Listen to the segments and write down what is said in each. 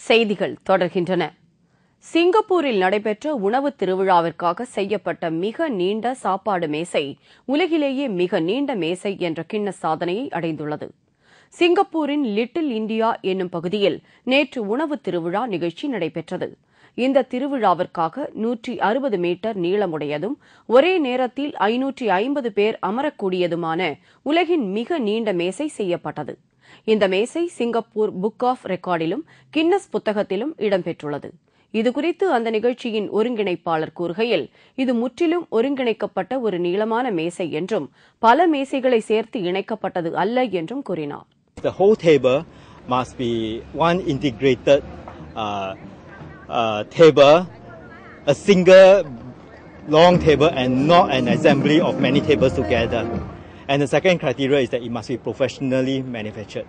செய்திகள் தொடர்கின்றன சிங்கப்பூரில் நடைபெற்ற உணவு திருவிழாவிற்காக செய்யப்பட்ட மிக நீண்ட சாப்பாடு மேசை உலகிலேயே மிக நீண்ட மேசை என்ற கிண்ண சாதனையை அடைந்துள்ளது சிங்கப்பூரின் லிட்டில் இந்தியா என்னும் பகுதியில் நேற்று உணவு திருவிழா நிகழ்ச்சி நடைபெற்றது இந்த திருவிழாவிற்காக நூற்றி அறுபது மீட்டர் நீளமுடையதும் ஒரே நேரத்தில் ஐநூற்றி ஐம்பது பேர் அமரக்கூடியதுமான உலகின் மிக நீண்ட மேசை செய்யப்பட்டது இந்த மேசை சிங்கப்பூர் புக் ஆஃப் ரெக்கார்டிலும் கின்னஸ் புத்தகத்திலும் இடம்பெற்றுள்ளது இதுகுறித்து அந்த நிகழ்ச்சியின் ஒருங்கிணைப்பாளர் கூறுகையில் இது முற்றிலும் ஒருங்கிணைக்கப்பட்ட ஒரு நீளமான மேசை என்றும் பல மேசைகளை சேர்த்து இணைக்கப்பட்டது அல்ல என்றும் கூறினார் The whole table must be one integrated uh, uh, table, a single long table and not an assembly of many tables together. And the second criteria is that it must be professionally manufactured.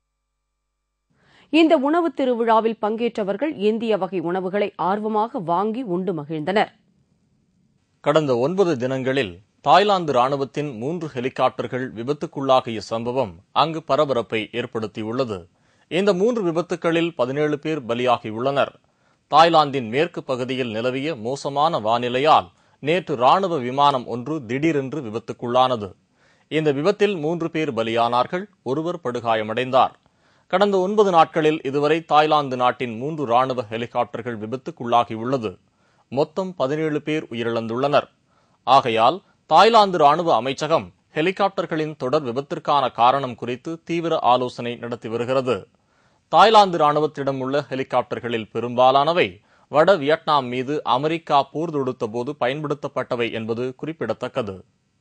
இந்த உணவு திருவிழாவில் பங்கேற்றவர்கள் இந்திய வகை உணவுகளை ஆர்வமாக வாங்கி உண்டு மகிழ்ந்தனர் கடந்த ஒன்பது தினங்களில் தாய்லாந்து ராணுவத்தின் மூன்று ஹெலிகாப்டர்கள் விபத்துக்குள்ளாகிய சம்பவம் அங்கு பரபரப்பை ஏற்படுத்தியுள்ளது இந்த மூன்று விபத்துகளில் பதினேழு பேர் பலியாகியுள்ளனர் தாய்லாந்தின் மேற்கு பகுதியில் நிலவிய மோசமான வானிலையால் நேற்று ராணுவ விமானம் ஒன்று திடீரென்று விபத்துக்குள்ளானது இந்த விபத்தில் மூன்று பேர் பலியானார்கள் ஒருவர் படுகாயமடைந்தார் கடந்த ஒன்பது நாட்களில் இதுவரை தாய்லாந்து நாட்டின் மூன்று ராணுவ ஹெலிகாப்டர்கள் விபத்துக்குள்ளாகியுள்ளது மொத்தம் பதினேழு பேர் உயிரிழந்துள்ளனர் ஆகையால் தாய்லாந்து ராணுவ அமைச்சகம் ஹெலிகாப்டர்களின் தொடர் விபத்திற்கான காரணம் குறித்து தீவிர ஆலோசனை நடத்தி வருகிறது தாய்லாந்து ராணுவத்திடம் உள்ள ஹெலிகாப்டர்களில் பெரும்பாலானவை வட வியட்நாம் மீது அமெரிக்கா போர் தொடுத்த போது பயன்படுத்தப்பட்டவை என்பது குறிப்பிடத்தக்கது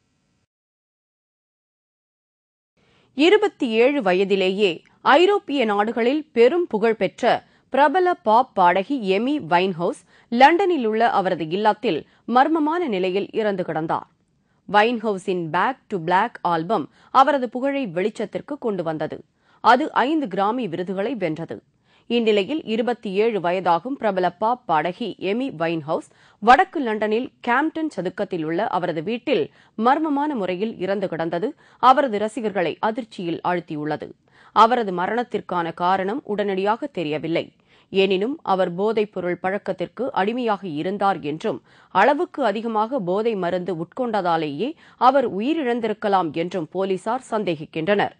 இருபத்தி ஏழு வயதிலேயே ஐரோப்பிய நாடுகளில் பெரும் புகழ்பெற்ற பிரபல பாப் பாடகி எமி வைன்ஹவுஸ் லண்டனில் உள்ள அவரது இல்லத்தில் மர்மமான நிலையில் இறந்து கிடந்தார் வைன்ஹவுஸின் பேக் டு பிளாக் ஆல்பம் அவரது புகழை வெளிச்சத்திற்கு கொண்டு வந்தது அது ஐந்து கிராமி விருதுகளை வென்றது இந்நிலையில் இருபத்தி ஏழு வயதாகும் பிரபல பாப் பாடகி எமி வைன்ஹவுஸ் வடக்கு லண்டனில் கேம்டன் சதுக்கத்தில் உள்ள அவரது வீட்டில் மர்மமான முறையில் இறந்து கிடந்தது அவரது ரசிகர்களை அதிர்ச்சியில் ஆழ்த்தியுள்ளது அவரது மரணத்திற்கான காரணம் உடனடியாக தெரியவில்லை எனினும் அவர் போதைப் பொருள் பழக்கத்திற்கு அடிமையாக இருந்தார் என்றும் அளவுக்கு அதிகமாக போதை மருந்து உட்கொண்டதாலேயே அவர் உயிரிழந்திருக்கலாம் என்றும் போலீசார் சந்தேகிக்கின்றனர்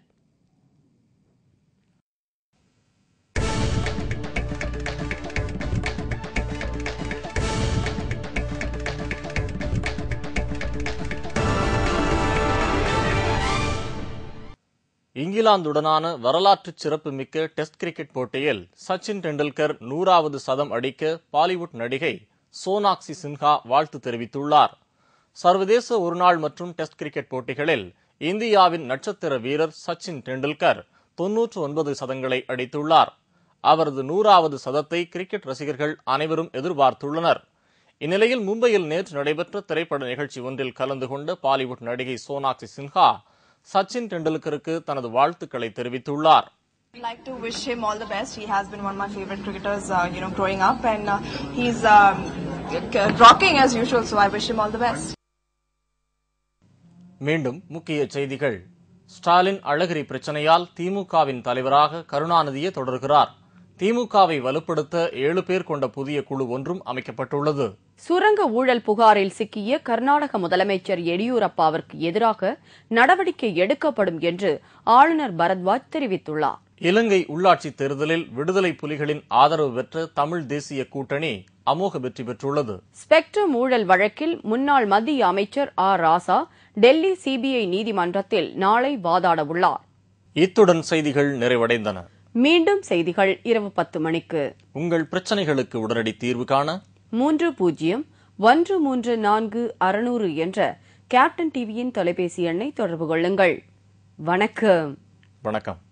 இங்கிலாந்துடனான வரலாற்று சிறப்புமிக்க டெஸ்ட் கிரிக்கெட் போட்டியில் சச்சின் டெண்டுல்கர் நூறாவது சதம் அடிக்க பாலிவுட் நடிகை சோனாக்சி சின்ஹா வாழ்த்து தெரிவித்துள்ளார் சர்வதேச ஒருநாள் மற்றும் டெஸ்ட் கிரிக்கெட் போட்டிகளில் இந்தியாவின் நட்சத்திர வீரர் சச்சின் டெண்டுல்கர் தொன்னூற்று ஒன்பது சதங்களை அடித்துள்ளார் அவரது நூறாவது சதத்தை கிரிக்கெட் ரசிகர்கள் அனைவரும் எதிர்பார்த்துள்ளனர் இந்நிலையில் மும்பையில் நேற்று நடைபெற்ற திரைப்பட நிகழ்ச்சி ஒன்றில் கலந்து கொண்ட பாலிவுட் நடிகை சோனாக்சி சின்ஹா சச்சின் டெண்டுல்கருக்கு தனது வாழ்த்துக்களை தெரிவித்துள்ளார் I'd like to wish him all the best. He has been one of my favorite cricketers, uh, you know, growing up, and uh, he's um, rocking as usual. So I wish him all the best. மீண்டும் முக்கிய செய்திகள் ஸ்டாலின் அழகிரி பிரச்சனையால் திமுகவின் தலைவராக கருணாநிதியே தொடர்கிறார் திமுகவை வலுப்படுத்த ஏழு பேர் கொண்ட புதிய குழு ஒன்றும் அமைக்கப்பட்டுள்ளது சுரங்க ஊழல் புகாரில் சிக்கிய கர்நாடக முதலமைச்சர் எடியூரப்பாவிற்கு எதிராக நடவடிக்கை எடுக்கப்படும் என்று ஆளுநர் பரத்வாஜ் தெரிவித்துள்ளார் இலங்கை உள்ளாட்சி தேர்தலில் விடுதலை புலிகளின் ஆதரவு பெற்ற தமிழ் தேசிய கூட்டணி அமோக வெற்றி பெற்றுள்ளது ஸ்பெக்ட்ரம் ஊழல் வழக்கில் முன்னாள் மத்திய அமைச்சர் ஆர் ராசா டெல்லி சிபிஐ நீதிமன்றத்தில் நாளை வாதாட உள்ளார் இத்துடன் செய்திகள் நிறைவடைந்தன மீண்டும் செய்திகள் இரவு பத்து மணிக்கு உங்கள் பிரச்சனைகளுக்கு உடனடி தீர்வு காண மூன்று பூஜ்ஜியம் ஒன்று மூன்று நான்கு அறுநூறு என்ற கேப்டன் டிவியின் தொலைபேசி எண்ணை தொடர்பு கொள்ளுங்கள் வணக்கம் வணக்கம்